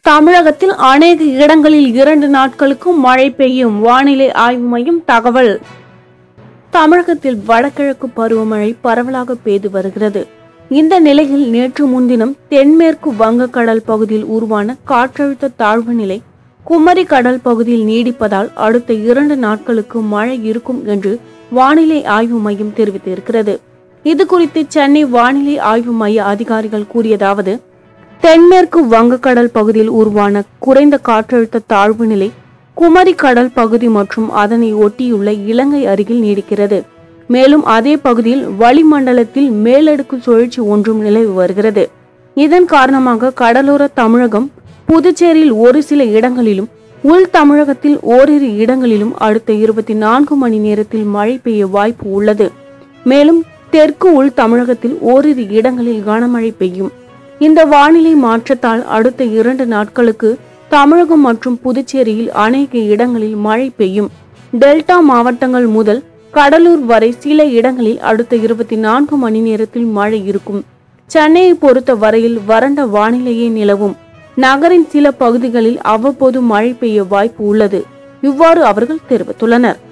தமிழகத்தில் அநேக இடங்களில் இரண்டு நாட்களுக்கு மழை பெய்யும் வானிலை ஆய்வு மையம் தகவல் தமிழகத்தில் வடகிழக்கு பருவமழை பரவலாக பெய்து வருகிறது இந்த நிலையில் நேற்று முன்தினம் தென்மேற்கு வங்கக்கடல் பகுதியில் உருவான காற்றழுத்த தாழ்வு நிலை குமரி கடல் பகுதியில் நீடிப்பதால் அடுத்த இரண்டு நாட்களுக்கு மழை இருக்கும் என்று வானிலை ஆய்வு மையம் தெரிவித்திருக்கிறது இது குறித்து சென்னை வானிலை ஆய்வு மைய அதிகாரிகள் கூறியதாவது தென்மேற்கு வங்கக்கடல் பகுதியில் உருவான குறைந்த காற்றழுத்த தாழ்வு நிலை குமரி கடல் பகுதி மற்றும் அதனை ஒட்டியுள்ள இலங்கை அருகில் நீடிக்கிறது மேலும் அதே பகுதியில் வளிமண்டலத்தில் மேலடுக்கு சுழற்சி ஒன்றும் நிலவி வருகிறது இதன் காரணமாக கடலோர தமிழகம் புதுச்சேரியில் ஒரு சில இடங்களிலும் உள் தமிழகத்தில் ஓரிரு இடங்களிலும் அடுத்த இருபத்தி நான்கு மணி நேரத்தில் மழை பெய்ய வாய்ப்பு உள்ளது மேலும் தெற்கு உள் தமிழகத்தில் ஓரிரு இடங்களில் கனமழை பெய்யும் இந்த வானிலை மாற்றத்தால் அடுத்த இரண்டு நாட்களுக்கு தமிழகம் மற்றும் புதுச்சேரியில் அநேக இடங்களில் மழை பெய்யும் டெல்டா மாவட்டங்கள் முதல் கடலூர் வரை சில இடங்களில் அடுத்த இருபத்தி நான்கு மணி நேரத்தில் மழை இருக்கும் சென்னையை பொறுத்த வரையில் வறண்ட வானிலையே நிலவும் நகரின் சில பகுதிகளில் அவ்வப்போது மழை பெய்ய வாய்ப்பு உள்ளது இவ்வாறு அவர்கள் தெரிவித்துள்ளனர்